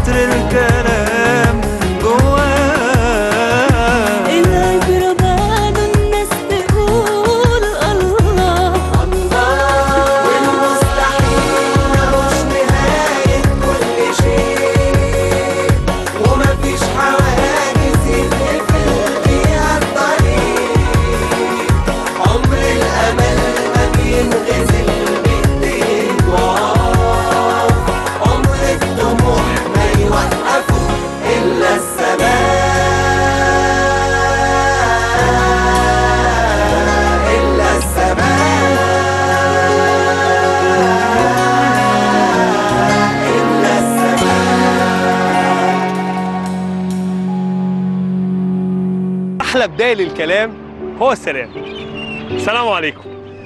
كتر الكلام جواه العبرة بعده الناس تقول الله والمستحيل ملوش نهاية كل شيء ومفيش حواجز يتقفل فيها الطريق عمر الأمل ما بينغزل بإيدين ضعاف عمر الطموح ما يوقفه إلا السماء إلا السماء إلا السماء احلى بدايه للكلام هو السلام السلام عليكم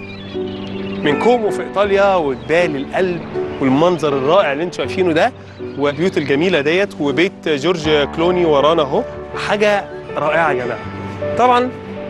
من كومو في ايطاليا وجبال القلب والمنظر الرائع اللي انتم شايفينه ده والبيوت الجميله ديت وبيت جورج كلوني ورانا اهو حاجه رائعه يا جماعه طبعا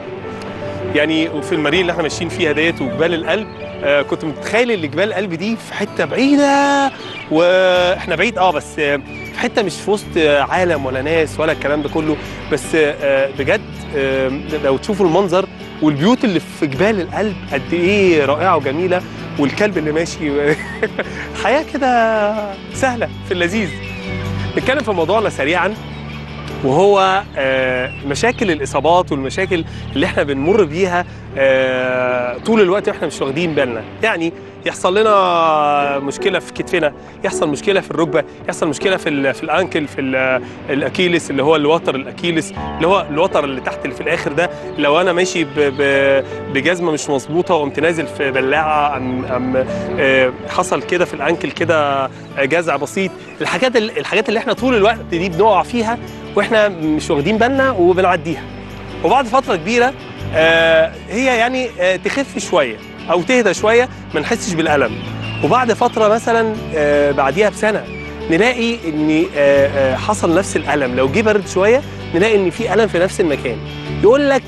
يعني في المارين اللي احنا ماشيين فيها ديت وجبال القلب آه كنت متخيل ان جبال القلب دي في حته بعيده واحنا بعيد اه بس آه في حته مش في وسط آه، عالم ولا ناس ولا الكلام ده كله بس آه بجد آه لو تشوفوا المنظر والبيوت اللي في جبال القلب قد ايه رائعه وجميله والكلب اللي ماشي حياه كده سهله في اللذيذ نتكلم في موضوعنا سريعا وهو آه، مشاكل الاصابات والمشاكل اللي احنا بنمر بيها آه، طول الوقت واحنا مش واخدين بالنا يعني يحصل لنا مشكله في كتفنا يحصل مشكله في الركبه يحصل مشكله في ال في الانكل في ال- الاكيلس اللي هو الوتر الاكيلس اللي هو الوتر اللي تحت اللي في الاخر ده لو انا ماشي ب- ب- بجزمه مش مظبوطه وقمت نازل في بلاعه ام ام آه، حصل كده في الانكل كده جزع بسيط الحاجات ال- الحاجات اللي احنا طول الوقت دي بنقع فيها واحنا مش واخدين بالنا وبنعديها وبعد فتره كبيره آه، هي يعني آه، تخف شويه او تهدى شويه ما نحسش بالالم وبعد فتره مثلا آه، بعديها بسنه نلاقي ان آه، آه، حصل نفس الالم لو جه برد شويه نلاقي ان في الم في نفس المكان يقول لك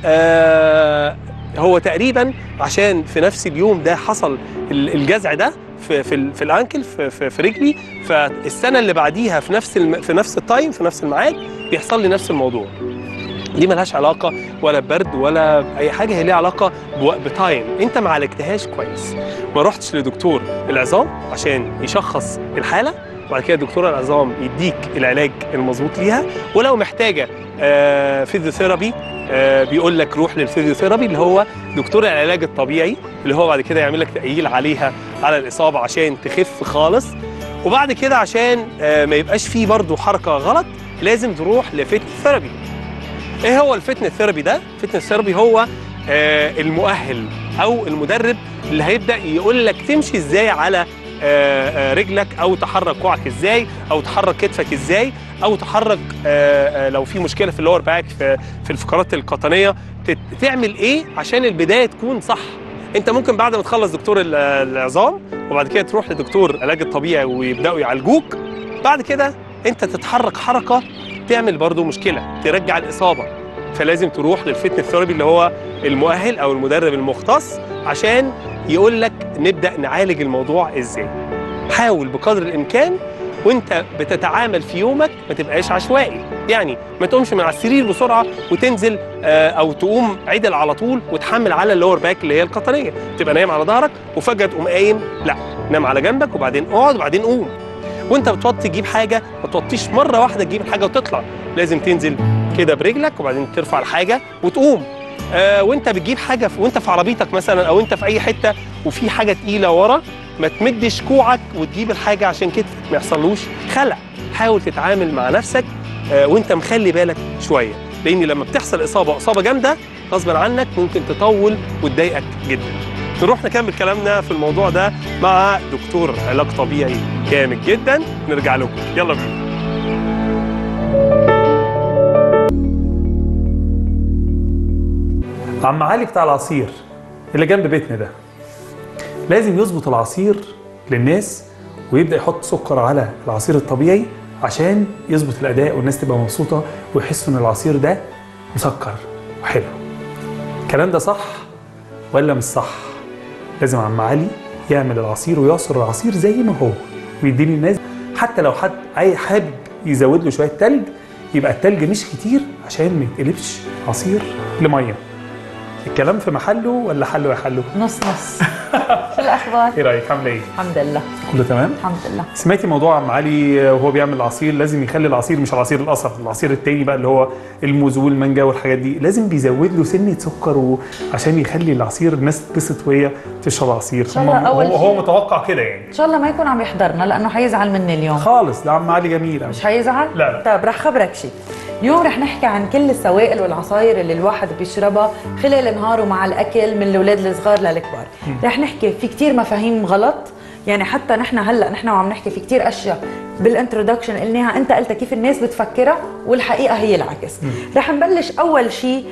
آه، هو تقريبا عشان في نفس اليوم ده حصل ال- الجزع ده في في, ال- في الانكل في, في, في رجلي فالسنه اللي بعديها في نفس الم... في نفس التايم في نفس الميعاد بيحصل لي نفس الموضوع دي ملهاش علاقه ولا ببرد ولا اي حاجه هي ليها علاقه بو- بتايم انت ما عالجتهاش كويس ما رحتش لدكتور العظام عشان يشخص الحاله وبعد كده دكتور العظام يديك العلاج المظبوط ليها ولو محتاجه آه فيزيوثيرابي آه بيقول لك روح للفيزيوثيرابي اللي هو دكتور العلاج الطبيعي اللي هو بعد كده يعمل لك تأهيل عليها على الإصابة عشان تخف خالص وبعد كده عشان آه ما يبقاش فيه برضه حركة غلط لازم تروح لفتنس ثيرابي ايه هو الفتنس ثيرابي ده؟ الفتنس ثيرابي هو آه المؤهل او المدرب اللي هيبدا يقول لك تمشي ازاي على آه، آه، رجلك او تحرك كوعك ازاي او تحرك كتفك ازاي او تحرك آه، آه، لو في مشكله في اللور باك في في الفقرات القطنيه تت- تعمل ايه عشان البدايه تكون صح انت ممكن بعد ما تخلص دكتور ال- العظام وبعد كده تروح لدكتور العلاج الطبيعي ويبداوا يعالجوك بعد كده انت تتحرك حركه تعمل برضو مشكله ترجع الاصابه فلازم تروح للفتنس ثيرابي اللي هو المؤهل او المدرب المختص عشان يقول لك نبدا نعالج الموضوع ازاي حاول بقدر الامكان وانت بتتعامل في يومك ما تبقاش عشوائي يعني ما تقومش من على السرير بسرعه وتنزل آه، او تقوم عدل على طول وتحمل على اللور باك اللي هي القطنيه تبقى نايم على ظهرك وفجاه تقوم قايم لا نام على جنبك وبعدين اقعد وبعدين قوم وانت بتوطي تجيب حاجه ما توطيش مره واحده تجيب الحاجه وتطلع لازم تنزل كده برجلك وبعدين ترفع الحاجه وتقوم آه وانت بتجيب حاجه في وانت في عربيتك مثلا او انت في اي حته وفي حاجه تقيله ورا ما تمدش كوعك وتجيب الحاجه عشان كتفك ما يحصلوش خلع حاول تتعامل مع نفسك آه وانت مخلي بالك شويه لان لما بتحصل اصابه اصابه جامده غصبا عنك ممكن تطول وتضايقك جدا نروح نكمل كلامنا في الموضوع ده مع دكتور علاج طبيعي جامد جدا نرجع لكم يلا بينا عم علي بتاع العصير اللي جنب بيتنا ده لازم يظبط العصير للناس ويبدا يحط سكر على العصير الطبيعي عشان يظبط الاداء والناس تبقى مبسوطه ويحسوا ان العصير ده مسكر وحلو الكلام ده صح ولا مش صح لازم عم علي يعمل العصير ويعصر العصير زي ما هو ويدي للناس حتى لو حد اي حابب يزود له شويه تلج يبقى التلج مش كتير عشان ما يتقلبش عصير لميه الكلام في محله ولا حله يا حله نص نص شو الاخبار ايه رايك عامله ايه الحمد لله كله تمام الحمد لله سمعتي موضوع عم علي وهو بيعمل العصير لازم يخلي العصير مش العصير الاصل العصير التاني بقى اللي هو الموز والمانجا والحاجات دي لازم بيزود له سنه سكر و... عشان يخلي العصير الناس تتبسط وهي تشرب عصير شاء الله هم- أول هو, هو شيء- متوقع كده يعني ان شاء الله ما يكون عم يحضرنا لانه حيزعل مني اليوم خالص ده عم علي جميل مش حيزعل؟ لا، لا. طيب رح خبرك شيء اليوم رح نحكي عن كل السوائل والعصاير اللي الواحد بيشربها خلال نهاره مع الاكل من الاولاد الصغار للكبار رح نحكي في كتير مفاهيم غلط يعني حتى نحن هلا نحن وعم نحكي في كتير اشياء بالانترودكشن قلناها انت قلتها كيف الناس بتفكرها والحقيقه هي العكس رح نبلش اول شيء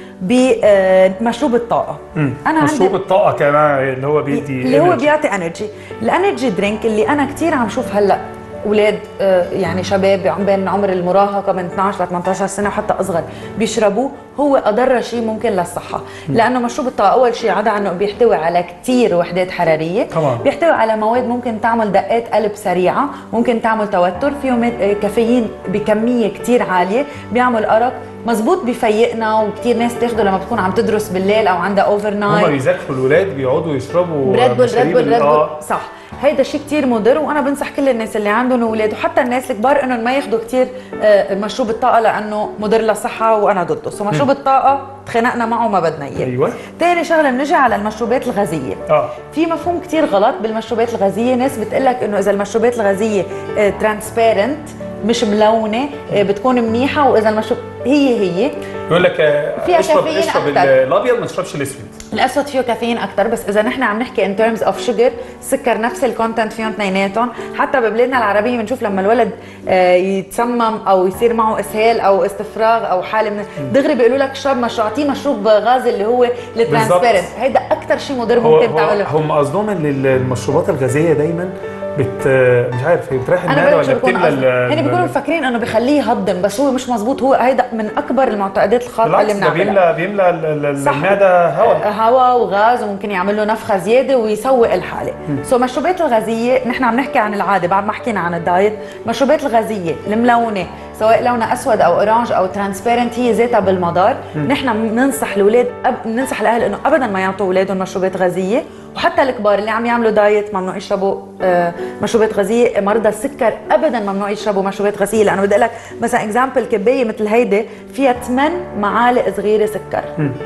بمشروب الطاقه انا مشروب الطاقه كمان اللي هو بيدي اللي هو energy. بيعطي انرجي الانرجي درينك اللي انا كثير عم شوف هلا اولاد آه، يعني شباب عم بين عمر المراهقه من 12 ل 18 سنه وحتى اصغر بيشربوه هو اضر شيء ممكن للصحه لانه مشروب الطاقه اول شيء عدا عنه بيحتوي على كثير وحدات حراريه طبعاً. بيحتوي على مواد ممكن تعمل دقات قلب سريعه ممكن تعمل توتر فيه ماد- آه، كافيين بكميه كثير عاليه بيعمل ارق مزبوط بفيقنا وكثير ناس بتاخده لما بتكون عم تدرس بالليل او عندها اوفر نايت هما بيذاكروا الاولاد بيقعدوا يشربوا ريد بول ريد مشاريب بول ال- ريد بول آه. صح هيدا شيء كتير مضر وانا بنصح كل الناس اللي عندهم اولاد وحتى الناس الكبار انهم ما ياخذوا كتير آه، مشروب الطاقه لانه مضر للصحه وانا ضده سو مشروب الطاقه تخانقنا معه ما بدنا اياه ايوه تاني شغله بنجي على المشروبات الغازيه اه في مفهوم كتير غلط بالمشروبات الغازيه ناس بتقلك انه اذا المشروبات الغازيه ترانسبيرنت مش ملونه آه، بتكون منيحه واذا المشروب هي هي يقول لك آه، فيها اشرب كافيين اشرب أكتر. الابيض ما تشربش الاسود الاسود فيه كافيين اكثر بس اذا نحن عم نحكي ان ترمز اوف شوجر السكر نفس الكونتنت فيهم اثنيناتهم حتى ببلادنا العربيه بنشوف لما الولد آه، يتسمم او يصير معه اسهال او استفراغ او حاله من دغري بيقولوا لك اشرب مشروب اعطيه مشروب غازي اللي هو الترانسبيرنت هيدا اكثر شيء مضر هو ممكن هو تعمله هم قصدهم ان المشروبات الغازيه دايما بت مش عارف هي بتريح انا المعده بقول شو ولا بيكون بتملى قصدي ال- هن بيكونوا مفكرين انه بخليه يهضم بس هو مش مزبوط هو هيدا من اكبر المعتقدات الخاطئه اللي بالعكس ده بنعملها بيملى بيملى ال- ال- صح. المعده هواء هواء وغاز وممكن يعمل له نفخه زياده ويسوق الحاله سو المشروبات الغازيه نحن عم نحكي عن العاده بعد ما حكينا عن الدايت المشروبات الغازيه الملونه سواء لونها اسود او اورانج او ترانسبيرنت هي ذاتها بالمدار نحن بننصح الاولاد أب... بننصح الاهل انه ابدا ما يعطوا اولادهم مشروبات غازيه وحتى الكبار اللي عم يعملوا دايت ممنوع يشربوا آه، مشروبات غازيه مرضى السكر ابدا ممنوع يشربوا مشروبات غازيه لانه بدي أقول لك مثلا اكزامبل كبايه مثل هيدي فيها 8 معالق صغيره سكر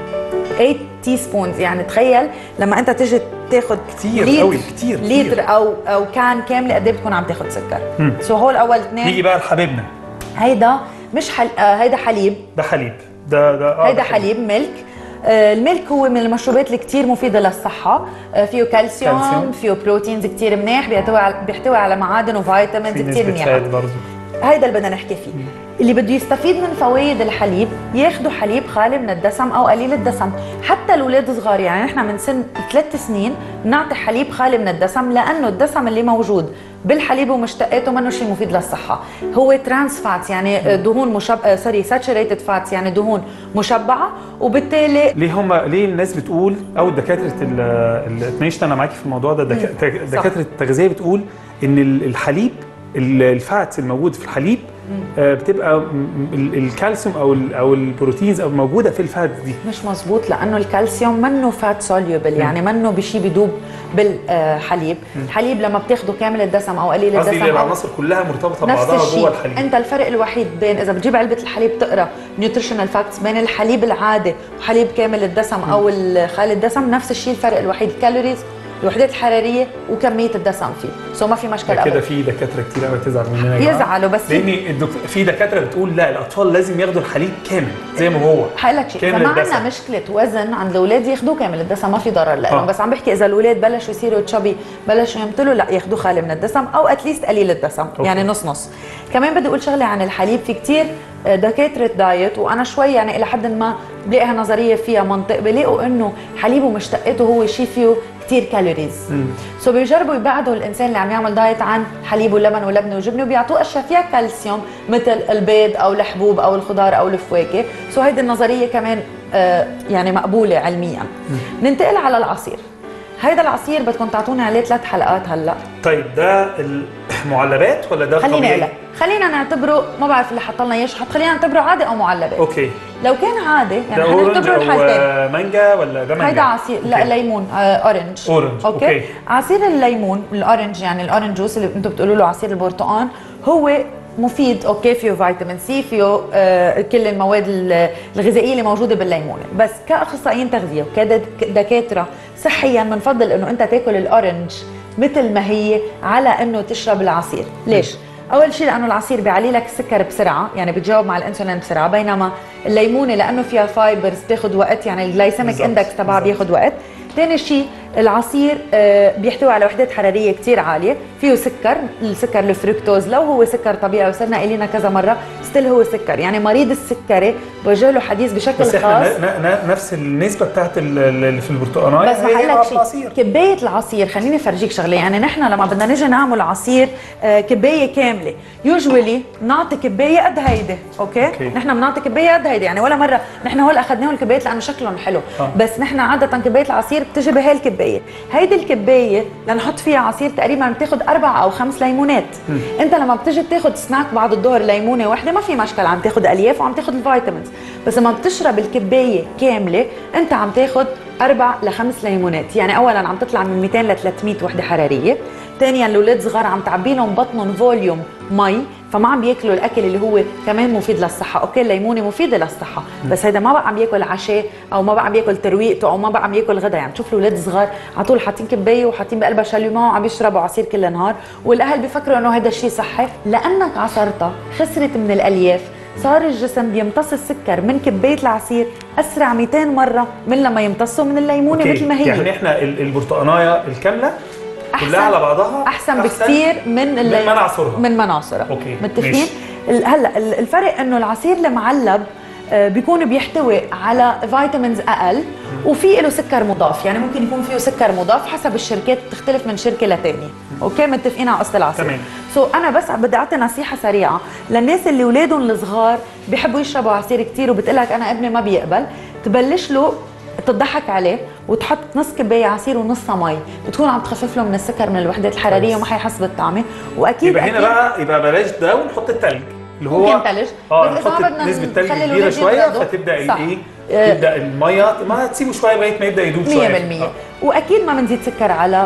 8 تي سبونز يعني تخيل لما انت تيجي تاخذ كتير لتر قوي، كتير، لتر كتير. او او كان كامله قد ايه بتكون عم تاخذ سكر سو هول اول اثنين نيجي بقى لحبيبنا هيدا مش حل... آه هيدا حليب ده حليب ده ده آه هيدا ده حليب ميلك آه، الميلك هو من المشروبات اللي كتير مفيدة للصحة آه، فيه كالسيوم, كالسيوم. فيه بروتينز كتير منيح بيحتوي على بيحتوي على معادن وفيتامينز في كتير نسبه منيحة فات برضه هيدا اللي بدنا نحكي فيه اللي بده يستفيد من فوائد الحليب ياخذوا حليب خالي من الدسم او قليل الدسم حتى الاولاد الصغار يعني نحن من سن ثلاث سنين بنعطي حليب خالي من الدسم لانه الدسم اللي موجود بالحليب ومشتقاته منه شيء مفيد للصحه هو ترانس فاتس يعني دهون مشب سوري ساتوريتد فاتس يعني دهون مشبعه وبالتالي ليه هم ليه الناس بتقول او دكاتره ال- ال- اتناقشت انا معاكي في الموضوع ده دكا- تك- صح. دكاتره التغذيه بتقول ان ال- الحليب ال- الفاتس الموجود في الحليب آه، بتبقى م- ال- الكالسيوم او ال- او البروتينز او موجوده في الفاتس دي مش مزبوط لانه الكالسيوم منه فات سوليوبل يعني منه بشيء بدوب بالحليب الحليب لما بتاخده كامل الدسم او قليل قصدي الدسم أو العناصر كلها مرتبطه نفس ببعضها الشيء جوه الحليب انت الفرق الوحيد بين اذا بتجيب علبه الحليب تقرا نيوتريشنال فاكتس بين الحليب العادي وحليب كامل الدسم او خالي الدسم نفس الشيء الفرق الوحيد الكالوريز الوحدات الحراريه وكميه الدسم فيه سو ما في مشكله كده ابدا في دكاتره كتير قوي تزعل مننا يا جماعة. يزعلوا بس لان الدكتور في دكاتره بتقول لا الاطفال لازم ياخدوا الحليب كامل زي ما هو حقول لك شيء كامل فما الدسم. عندنا مشكله وزن عند الاولاد ياخذوه كامل الدسم ما في ضرر لهم آه. بس عم بحكي اذا الاولاد بلشوا يصيروا تشبي بلشوا يمتلوا لا ياخذوه خالي من الدسم او اتليست قليل الدسم أوكي. يعني نص نص كمان بدي اقول شغله عن الحليب في كتير دكاتره دايت وانا شوي يعني الى حد ما بلاقيها نظريه فيها منطق بلاقوا انه حليبه ومشتقاته هو شيء فيه كتير كالوريز سو بيجربوا يبعدوا الانسان اللي عم يعمل دايت عن حليب ولبن ولبنه وجبنه وبيعطوه اشياء فيها كالسيوم مثل البيض او الحبوب او الخضار او الفواكه سو هيدي النظريه كمان آه يعني مقبوله علميا ننتقل على العصير هيدا العصير بدكم تعطوني عليه ثلاث حلقات هلا طيب ده ال... معلبات ولا ده خليني طبيعي؟ اقول لك خلينا نعتبره ما بعرف اللي حط لنا اياه شو حط خلينا نعتبره عادي او معلبات اوكي لو كان عادي يعني ده اورنج حنعتبره او الحالتين آه، مانجا ولا ده مانجا؟ هيدا عصير لا أوكي. ليمون آه اورنج أورنج، اوكي, أوكي. عصير الليمون الاورنج يعني الاورنج جوس اللي انتم بتقولوا له عصير البرتقال هو مفيد اوكي فيه فيتامين سي فيه آه كل المواد ال- الغذائيه اللي موجوده بالليمون بس كاخصائيين تغذيه وكدكاتره صحيا بنفضل انه انت تاكل الاورنج مثل ما هي على انه تشرب العصير ليش اول شيء لانه العصير بيعلي لك السكر بسرعه يعني بتجاوب مع الانسولين بسرعه بينما الليمونه لانه فيها فايبرز بتاخذ وقت يعني الجلايسيميك بالضبط، اندكس تبعها بالضبط. بياخذ وقت ثاني شيء العصير آه، بيحتوي على وحدات حراريه كثير عاليه فيه سكر السكر الفركتوز لو هو سكر طبيعي وصرنا قايلينها كذا مره ستيل هو سكر يعني مريض السكري بوجه له حديث بشكل بس خاص احنا ن- ن- نفس النسبه بتاعت ال- ال- اللي في البرتقانيه بس هي بحكي لك في شيء العصير كبايه العصير خليني افرجيك شغله يعني نحن لما بدنا نيجي نعمل عصير آه، كبايه كامله يوجولي بنعطي كبايه قد هيدي اوكي, أوكي. نحن بنعطي كبايه قد هيدي يعني ولا مره نحن هول اخذناهم الكبايات لانه شكلهم حلو آه. بس نحن عاده كبايه العصير بتجي بهي الكبايه هيدي الكبايه لنحط فيها عصير تقريبا بتاخذ اربع او خمس ليمونات انت لما بتجي تاخذ سناك بعد الظهر ليمونه واحده ما في مشكله عم تاخذ الياف وعم تاخذ الفيتامينز بس لما بتشرب الكبايه كامله انت عم تاخذ اربع لخمس ليمونات يعني اولا عم تطلع من 200 ل 300 وحده حراريه ثانيا الاولاد صغار عم تعبي لهم بطنهم فوليوم مي فما عم بياكلوا الاكل اللي هو كمان مفيد للصحه اوكي الليمونه مفيده للصحه بس هذا ما بقى عم ياكل عشاء او ما بقى عم ياكل ترويقته او ما بقى عم ياكل غدا يعني تشوف الاولاد صغار على طول حاطين كبايه وحاطين بقلبها شاليمون وعم يشربوا عصير كل النهار والاهل بيفكروا انه هذا الشيء صحي لانك عصرتها خسرت من الالياف صار الجسم بيمتص السكر من كبايه العصير اسرع 200 مره من لما يمتصه من الليمونه أوكي. مثل ما هي يعني احنا ال- البرتقانيه الكامله كلها على بعضها احسن بكثير من من اللي- مناعصرها. من مناصرها أوكي، متفقين ماشي. ال- هلا ال- الفرق انه العصير المعلب آه، بيكون بيحتوي على فيتامينز اقل وفي له سكر مضاف يعني ممكن يكون فيه سكر مضاف حسب الشركات بتختلف من شركه لتانية اوكي متفقين على قصه العصير تمام. سو انا بس بدي اعطي نصيحه سريعه للناس اللي اولادهم الصغار بيحبوا يشربوا عصير كتير وبتقول لك انا ابني ما بيقبل تبلش له تضحك عليه وتحط نص كبايه عصير ونصها مي بتكون عم تخفف له من السكر من الوحدات الحراريه كويس. وما حيحس بالطعمه واكيد يبقى هنا أكيد بقى يبقى بلاش ده ونحط التلج اللي هو ممكن تلج اه بس إذا نحط ما بدنا نسبه تلج نخلي كبيره الولاد شويه يبردوا. فتبدا صح. الايه آه. تبدا الميه ما تسيبه شويه لغايه ما يبدا يدوب 100% شويه آه. واكيد ما بنزيد سكر على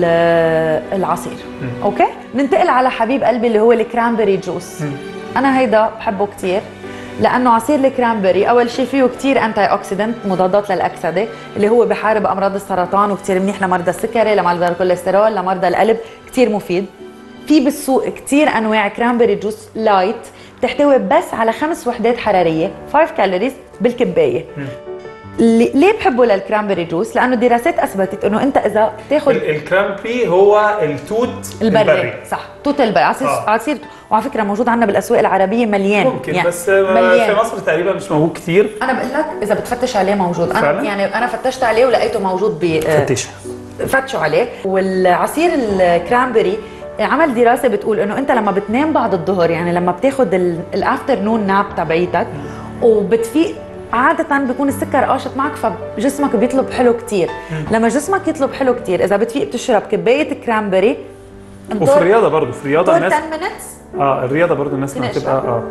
ال- العصير اوكي ننتقل على حبيب قلبي اللي هو الكرانبري جوس انا هيدا بحبه كتير لانه عصير الكرانبري اول شيء فيه كتير انتي اوكسيدنت مضادات للاكسده اللي هو بحارب امراض السرطان وكتير منيح لمرضى السكري لمرضى الكوليسترول لمرضى القلب كتير مفيد في بالسوق كتير انواع كرانبري جوس لايت بتحتوي بس على خمس وحدات حراريه 5 كالوريز بالكبايه اللي- ليه بحبه للكرانبري جوس؟ لانه دراسات اثبتت انه انت اذا تاخذ ال- الكرامبي هو التوت البري صح توت البري عصير آه. عصير وعلى فكره موجود عندنا بالاسواق العربيه مليان ممكن يعني بس آه، مليان. في مصر تقريبا مش موجود كتير انا بقول لك اذا بتفتش عليه موجود انا فعلا؟ يعني انا فتشت عليه ولقيته موجود ب آه، فتشها فتشوا عليه والعصير الكرانبري عمل دراسه بتقول انه انت لما بتنام بعد الظهر يعني لما بتاخذ الافتر نون ناب تبعيتك وبتفيق عادة بيكون السكر قاشط معك فجسمك بيطلب حلو كتير لما جسمك يطلب حلو كتير إذا بتفيق بتشرب كباية كرانبري وفي الرياضه برضه في الرياضه دور الناس 10 minutes اه الرياضه برضه الناس ما فيني بتبقى اه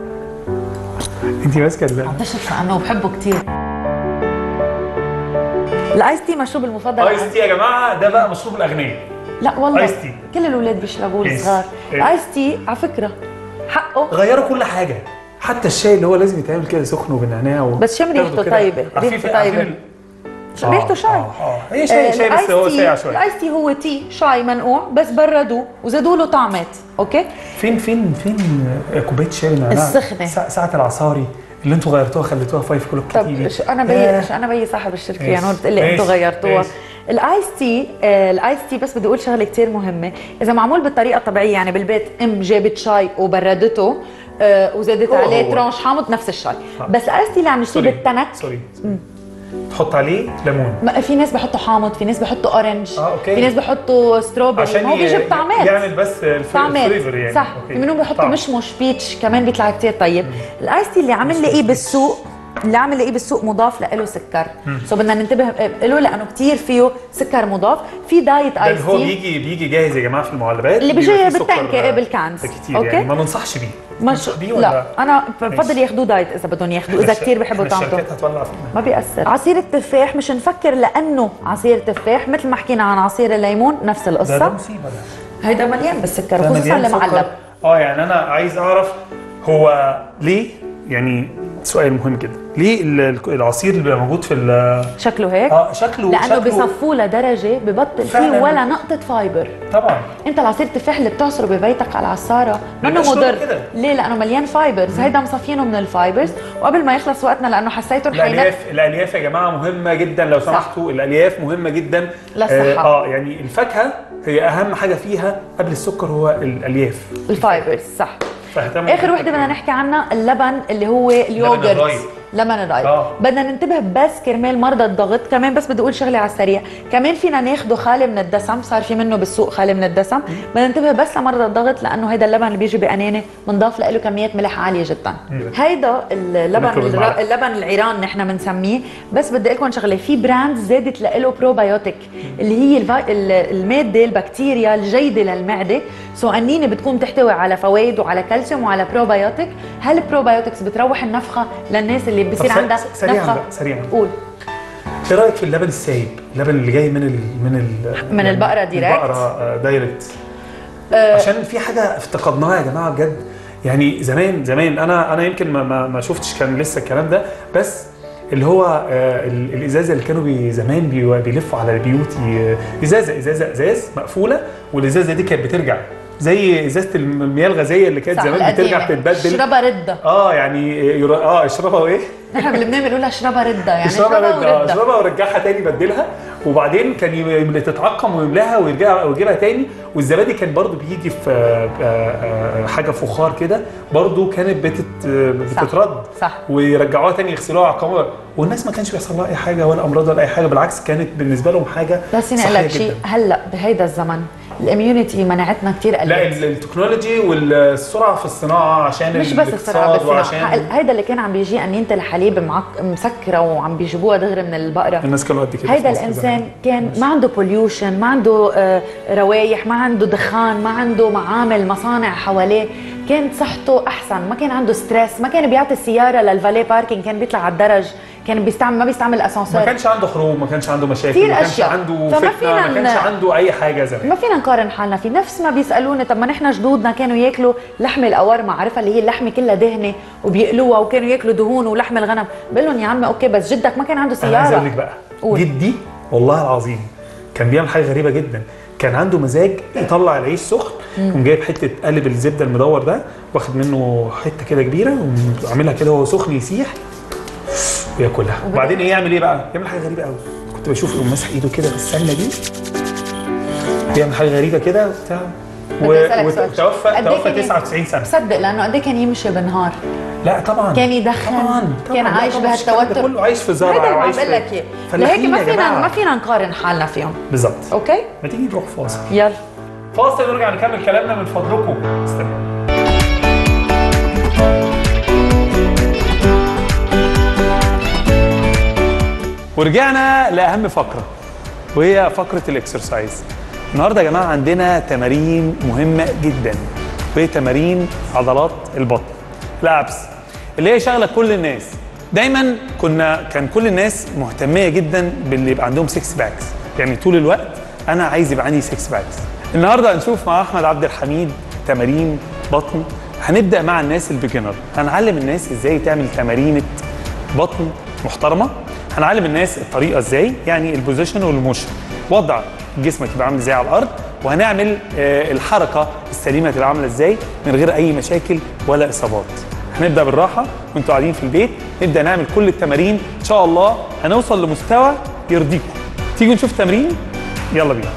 انت ماسكه ال- بشرب لانه بحبه كتير الايس تي مشروب المفضل ايس تي يا جماعه ده بقى مشروب الاغنياء لا والله آيس تي. كل الاولاد بيشربوه إيه. الصغار إيه. الايس تي على فكره حقه غيروا كل حاجه حتى الشاي اللي هو لازم يتعمل كده سخن وبالنعناع و... بس شم ريحته تاخده كده. طيبة، عارفين- ريحته عارفين طيبة. ال- شو ريحته آه، شاي اه اه هي شاي شاي بس هو ساقع شويه الايس تي هو تي شاي منقوع بس بردوه وزادوا له طعمات اوكي فين فين فين كوبايه شاي بالنعناع السخنة. سا- ساعه العصاري اللي انتوا غيرتوها خليتوها فايف كلوك طب كتير شو انا بي شو انا بي صاحب الشركه ماشي. يعني هو بتقول لي ماشي. انتوا غيرتوها ماشي. الايس تي آه الايس تي بس بدي اقول شغله كثير مهمه اذا معمول بالطريقه الطبيعيه يعني بالبيت ام جابت شاي وبردته آه وزادت هو عليه هو. ترانش حامض نفس الشاي آه. بس الايس تي اللي عم نشتري سوري بالتنك سوري تحط عليه ليمون ما- في ناس بحطوا حامض في ناس بحطوا اورنج آه، أوكي. في ناس بحطوا ستروبري عشان ما هو ي- بيجيب طعمات يعمل بس الف- طعمات الفليفر يعني صح أوكي. في منهم بيحطوا طعم. مشمش بيتش كمان بيطلع كتير طيب الايس تي اللي عم نلاقيه بالسوق اللي عم نلاقيه بالسوق مضاف له سكر سو بدنا ننتبه له لانه كثير فيه سكر مضاف في دايت ده ايس اللي هو تي بيجي بيجي جاهز يا جماعه في المعلبات اللي بيبقى بيجي فيه سكر، بالتانكة، آه، بالكنز. كتير أوكي؟ يعني ما ننصحش بيه مش ننصح بيه ولا لا انا بفضل ماشي. ياخذوه دايت اذا بدهم ياخذوه اذا كثير بحبوا إحنا طعمته الشركات هتولع فينا ما بيأثر عصير التفاح مش نفكر لانه عصير تفاح مثل ما حكينا عن عصير الليمون نفس ده ده القصه مصيبه ده هيدا مليان بالسكر ده خصوصا مليان المعلب سكر. اه يعني انا عايز اعرف هو ليه يعني سؤال مهم جدا ليه ال- ال- العصير اللي بيبقى موجود في ال- شكله هيك اه شكله لانه شكله بصفوه لدرجه ببطل فيه فعلاً. ولا نقطه فايبر طبعا انت العصير التفاح اللي بتعصره ببيتك على العصاره منه بيبقى شلون مضر كده؟ ليه لانه مليان فايبرز هيدا مصفينه من الفايبرز وقبل ما يخلص وقتنا لانه حسيتهم حينات الالياف الالياف يا جماعه مهمه جدا لو سمحتوا الالياف مهمه جدا للصحة. اه, آه يعني الفاكهه هي اهم حاجه فيها قبل السكر هو الالياف الفايبرز صح فاهتموا اخر وحده بدنا نحكي عنها اللبن اللي هو اليوجرت الرايب. لبن الرايب آه. بدنا ننتبه بس كرمال مرضى الضغط كمان بس بدي اقول شغله على السريع كمان فينا ناخده خالي من الدسم صار في منه بالسوق خالي من الدسم بدنا ننتبه بس لمرضى الضغط لانه هيدا اللبن اللي بيجي بانانه بنضاف له كميات ملح عاليه جدا هيدا اللبن ناكله الر... بالمعلقة. اللبن العيران نحن بنسميه بس بدي اقول لكم شغله في براند زادت له بروبايوتيك اللي هي الفا... ال- الماده البكتيريا الجيده للمعده سو قنينه بتكون تحتوي على فوائد وعلى كالسيوم وعلى بروبايوتيك هالبروبايوتكس بتروح النفخه للناس اللي بصير طب سريع- عندها سريعاً نفخه بقى، سريعاً. قول ايه رايك في اللبن السايب اللبن اللي جاي من ال من ال من البقرة دايركت؟ البقره آه، دايركت آه. عشان في حاجه افتقدناها يا جماعه بجد يعني زمان زمان انا انا يمكن ما, ما, ما شفتش كان لسه الكلام ده بس اللي هو آه، ال- الازازه اللي كانوا بي زمان بي- بيلفوا على البيوت ي- ازازه ازازه ازاز مقفوله والازازه دي كانت بترجع زي ازازه المياه الغازيه اللي كانت صح زمان بترجع القديمة. تتبدل اشربها رده اه يعني يرا- اه اشربها وايه نحن بلبنان بنقولها اشربها رده يعني اشربها اشربها ورجع ورده اشربها ورجعها تاني بدلها وبعدين كان ي- تتعقم ويملاها ويرجع ويجيبها تاني والزبادي كان برضو بيجي في آه، آه، آه، حاجه فخار كده برضو كانت بتت صح. بتترد صح. ويرجعوها تاني يغسلوها عقموها والناس ما كانش بيحصل لها اي حاجه ولا امراض ولا اي حاجه بالعكس كانت بالنسبه لهم حاجه بس انا اقول صحية لك شيء جداً. هلا بهيدا الزمن الاميونيتي مناعتنا كثير قلت لا ال- التكنولوجي والسرعه في الصناعه عشان مش بس الصراحه الاقتصاد بس وعشان هيدا اللي كان عم بيجي قنينه الحليب معك مسكره وعم بيجيبوها دغري من البقره الناس كانوا قد كده هيدا في مصر الانسان زمان. كان ما عنده بوليوشن ما عنده آه، روايح ما عنده دخان ما عنده معامل مصانع حواليه كانت صحته احسن ما كان عنده ستريس ما كان بيعطي السياره للفالي باركينج كان بيطلع على الدرج كان بيستعمل ما بيستعمل ما اسانسير كانش عنده حروب ما كانش عنده مشاكل كتير ما كانش أشياء. عنده فما فتنه فينا ما كانش ن- عنده اي حاجه زمان ما فينا نقارن حالنا في نفس ما بيسالوني طب ما نحن جدودنا كانوا ياكلوا لحم القوارمه عارفها اللي هي اللحمه كلها دهنه وبيقلوها وكانوا ياكلوا دهون ولحم الغنم بقول لهم يا عمي اوكي بس جدك ما كان عنده انا عايز اقول لك سياره بقى قول. جدي والله العظيم كان بيعمل حاجه غريبه جدا كان عنده مزاج يطلع العيش سخن وقوم جايب حته قالب الزبده المدور ده واخد منه حته كده كبيره وعاملها كده وهو سخن يسيح وياكلها وبعدين ايه يعمل ايه بقى؟ يعمل حاجه غريبه قوي كنت بشوف يقوم ماسح ايده كده بالسله دي بيعمل حاجه غريبه كده وبتاع بدي أسألك سؤال. وتوفى قد إيه توفى كان- 99 سنه بصدق لانه قد إيه كان يمشي بالنهار لا طبعا كان يدخن، طبعا كان طبعاً. لا عايش طبعاً، مش الكلام ده بهالتوتر. كله عايش في هيدا زرع اللي عم وعايش بقول لك اياه فلاحين لهيك ما يا فينا جماعة. ما فينا نقارن حالنا فيهم بالظبط اوكي ما تيجي نروح فاصل يلا فاصل ونرجع نكمل كلامنا من فضلكم استنى ورجعنا لاهم فقره وهي فقره الاكسرسايز النهارده يا جماعه عندنا تمارين مهمه جدا وهي تمارين عضلات البطن الابس اللي هي شغله كل الناس دايما كنا كان كل الناس مهتميه جدا باللي يبقى عندهم 6 باكس يعني طول الوقت انا عايز يبقى عندي 6 باكس النهارده هنشوف مع احمد عبد الحميد تمارين بطن هنبدا مع الناس البيجنر هنعلم الناس ازاي تعمل تمارين بطن محترمه هنعلم الناس الطريقه ازاي يعني البوزيشن والموشن وضع جسمك يبقى عامل ازاي على الارض وهنعمل آه، الحركه السليمه تبقى عامله ازاي من غير اي مشاكل ولا اصابات هنبدا بالراحه وانتوا قاعدين في البيت نبدا نعمل كل التمارين ان شاء الله هنوصل لمستوى يرضيكم تيجوا نشوف تمرين يلا بينا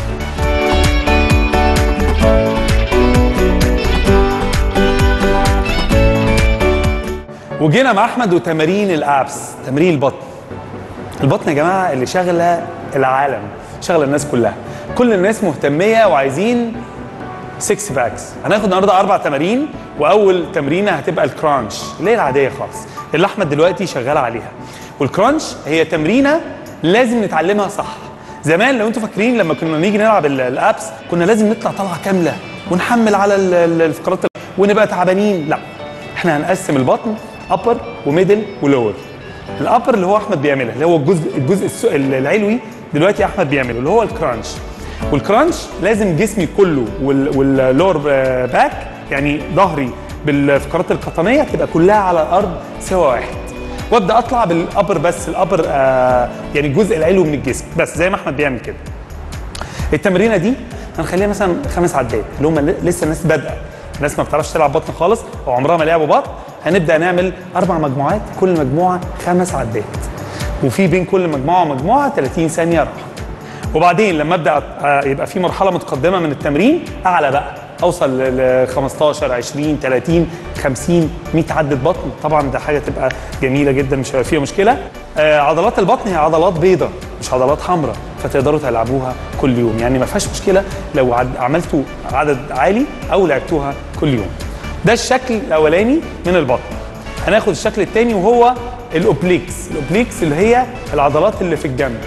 وجينا مع احمد وتمارين الابس تمرين البطن البطن يا جماعه اللي شاغله العالم شاغله الناس كلها كل الناس مهتميه وعايزين 6 باكس هناخد النهارده اربع تمارين واول تمرينه هتبقى الكرانش اللي هي العاديه خالص اللي احمد دلوقتي شغال عليها والكرانش هي تمرينه لازم نتعلمها صح زمان لو انتوا فاكرين لما كنا نيجي نلعب ال- الابس كنا لازم نطلع طلعه كامله ونحمل على ال- ال- الفقرات ال- ونبقى تعبانين لا احنا هنقسم البطن ابر وميدل ولور الابر اللي هو احمد بيعملها اللي هو الجزء الجزء الس- العلوي دلوقتي احمد بيعمله اللي هو الكرانش والكرانش لازم جسمي كله وال- واللور آه، باك يعني ظهري بالفقرات القطنيه تبقى كلها على الارض سوا واحد وابدا اطلع بالابر بس الابر آه يعني الجزء العلوي من الجسم بس زي ما احمد بيعمل كده التمرينه دي هنخليها مثلا خمس عدات اللي هم لسه الناس بادئه الناس ما بتعرفش تلعب بطن خالص او عمرها ما لعبوا بطن هنبدا نعمل اربع مجموعات كل مجموعه خمس عدات وفي بين كل مجموعه ومجموعه 30 ثانيه راحه وبعدين لما ابدا آه، يبقى في مرحله متقدمه من التمرين اعلى بقى اوصل ل 15 20 30 50 100 عده بطن طبعا ده حاجه تبقى جميله جدا مش هيبقى فيها مشكله آه، عضلات البطن هي عضلات بيضاء مش عضلات حمراء فتقدروا تلعبوها كل يوم يعني ما فيهاش مشكله لو عد- عملتوا عدد عالي او لعبتوها كل يوم ده الشكل الاولاني من البطن هناخد الشكل الثاني وهو الاوبليكس الاوبليكس اللي هي العضلات اللي في الجنب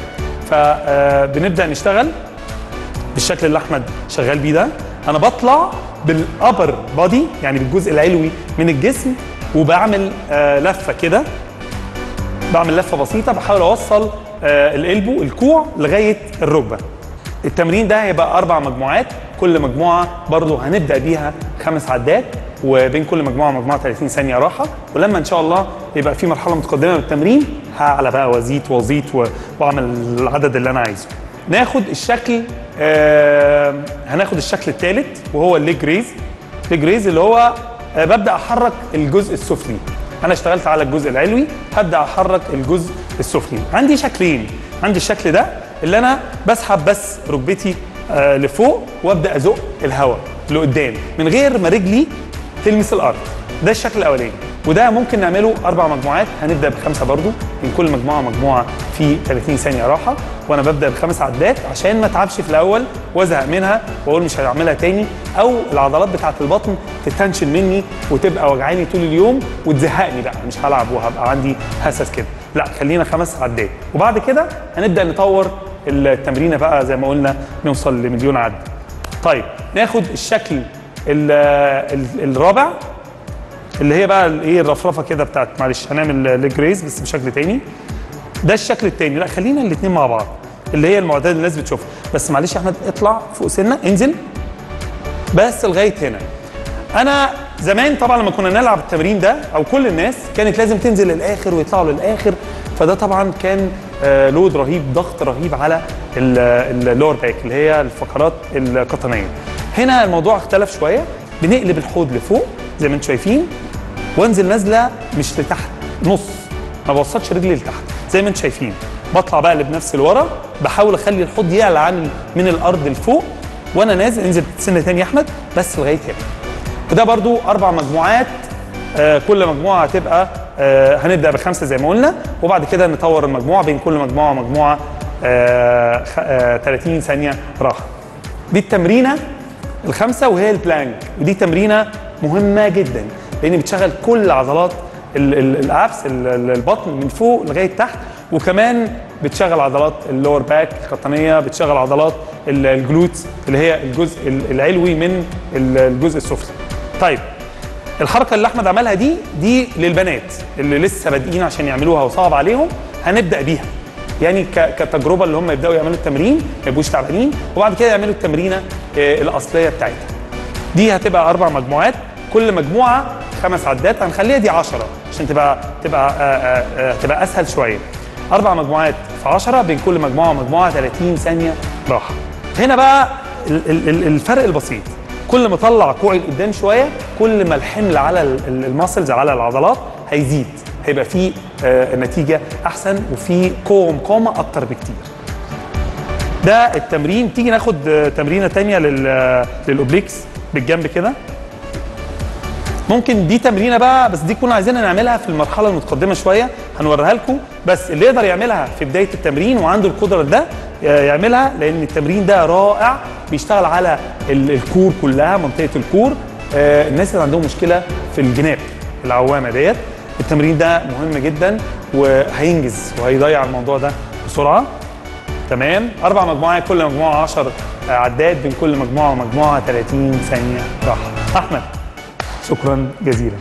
فبنبدا نشتغل بالشكل اللي احمد شغال بيه ده انا بطلع بالابر بادي يعني بالجزء العلوي من الجسم وبعمل آه، لفه كده بعمل لفه بسيطه بحاول اوصل آه، القلبو الكوع لغايه الركبه التمرين ده هيبقى اربع مجموعات كل مجموعه برضو هنبدا بيها خمس عدات وبين كل مجموعه ومجموعه 30 ثانيه راحه ولما ان شاء الله يبقى في مرحله متقدمه من التمرين هعلى بقى وازيد وازيد و- واعمل العدد اللي انا عايزه ناخد الشكل آه هناخد الشكل الثالث وهو الليج ريز الليج ريز اللي هو آه ببدا احرك الجزء السفلي انا اشتغلت على الجزء العلوي هبدا احرك الجزء السفلي عندي شكلين عندي الشكل ده اللي انا بسحب بس ركبتي آه لفوق وابدا ازق الهواء لقدام من غير ما رجلي تلمس الارض ده الشكل الاولاني وده ممكن نعمله اربع مجموعات هنبدا بخمسه برضو من كل مجموعه مجموعه في 30 ثانيه راحه وانا ببدا بخمس عدات عشان ما اتعبش في الاول وازهق منها واقول مش هعملها تاني او العضلات بتاعه البطن تتنشن مني وتبقى وجعاني طول اليوم وتزهقني بقى مش هلعب وهبقى عندي هسس كده لا خلينا خمس عدات وبعد كده هنبدا نطور التمرينه بقى زي ما قلنا نوصل لمليون عد طيب ناخد الشكل ال- ال- الرابع اللي هي بقى الايه الرفرفه كده بتاعت معلش هنعمل ليج ريز بس بشكل تاني ده الشكل التاني لا خلينا الاثنين مع بعض اللي هي المعتاد اللي الناس بتشوفها بس معلش يا احمد اطلع فوق سنه انزل بس لغايه هنا انا زمان طبعا لما كنا نلعب التمرين ده او كل الناس كانت لازم تنزل للاخر ويطلعوا للاخر فده طبعا كان آه، لود رهيب ضغط رهيب على اللور باك اللي هي الفقرات القطنيه هنا الموضوع اختلف شويه بنقلب الحوض لفوق زي ما انتم شايفين وانزل نازله مش لتحت نص ما بوصلش رجلي لتحت زي ما انتم شايفين بطلع بقلب نفسي لورا بحاول اخلي الحوض يعلى عن من الارض لفوق وانا نازل انزل سنه تاني يا احمد بس لغايه هنا وده برضو اربع مجموعات آه كل مجموعه هتبقى آه هنبدا بخمسه زي ما قلنا وبعد كده نطور المجموعه بين كل مجموعه ومجموعه آه خ- آه 30 ثانيه راحه دي التمرينه الخامسه وهي البلانك ودي تمرينه مهمه جدا لان بتشغل كل عضلات ال- ال- الابس ال- ال- البطن من فوق لغايه تحت وكمان بتشغل عضلات اللور باك القطنيه بتشغل عضلات ال- الجلوتس اللي هي الجزء ال- العلوي من ال- الجزء السفلي طيب الحركه اللي احمد عملها دي دي للبنات اللي لسه بادئين عشان يعملوها وصعب عليهم هنبدا بيها يعني ك- كتجربه اللي هم يبداوا يعملوا التمرين ما يبقوش تعبانين وبعد كده يعملوا التمرينه آه، الاصليه بتاعتها دي هتبقى اربع مجموعات كل مجموعه خمس عدات هنخليها دي 10 عشان تبقى تبقى آه، آه، آه، تبقى اسهل شويه اربع مجموعات في 10 بين كل مجموعه ومجموعه 30 ثانيه راحه هنا بقى ال- ال- ال- الفرق البسيط كل ما اطلع كوعي لقدام شويه كل ما الحمل على ال- ال- الماسلز على العضلات هيزيد هيبقى فيه آه، نتيجه احسن وفي قوه ومقاومه اكتر بكتير ده التمرين تيجي ناخد آه، تمرينه تانية لل للاوبليكس بالجنب كده ممكن دي تمرينه بقى بس دي كنا عايزين نعملها في المرحله المتقدمه شويه هنوريها لكم بس اللي يقدر يعملها في بدايه التمرين وعنده القدره ده يعملها لان التمرين ده رائع بيشتغل على ال- الكور كلها منطقه الكور آه، الناس اللي عندهم مشكله في الجناب العوامه ديت التمرين ده مهم جدا وهينجز وهيضيع الموضوع ده بسرعه تمام اربع مجموعات كل مجموعه 10 عدات بين كل مجموعه ومجموعه 30 ثانيه راحه احمد شكرا جزيلا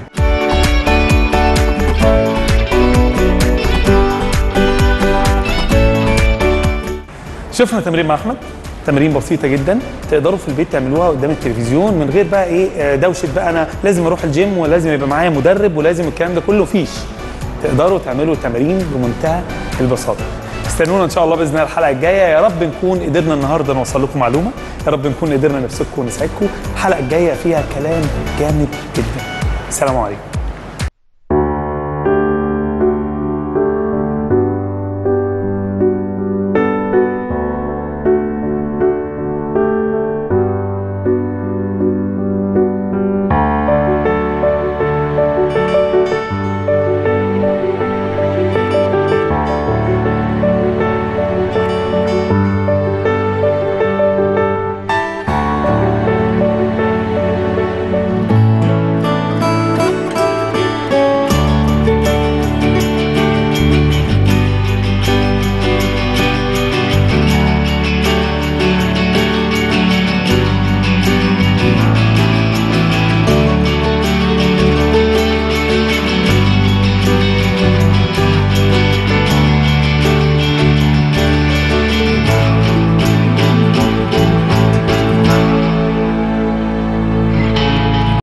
شفنا تمرين مع احمد تمارين بسيطة جدا تقدروا في البيت تعملوها قدام التلفزيون من غير بقى ايه آه، دوشة بقى انا لازم اروح الجيم ولازم يبقى معايا مدرب ولازم الكلام ده كله فيش تقدروا تعملوا التمارين بمنتهى البساطة استنونا ان شاء الله باذن الله الحلقة الجاية يا رب نكون قدرنا النهارده نوصل لكم معلومة يا رب نكون قدرنا نبسطكم ونسعدكم الحلقة الجاية فيها كلام جامد جدا السلام عليكم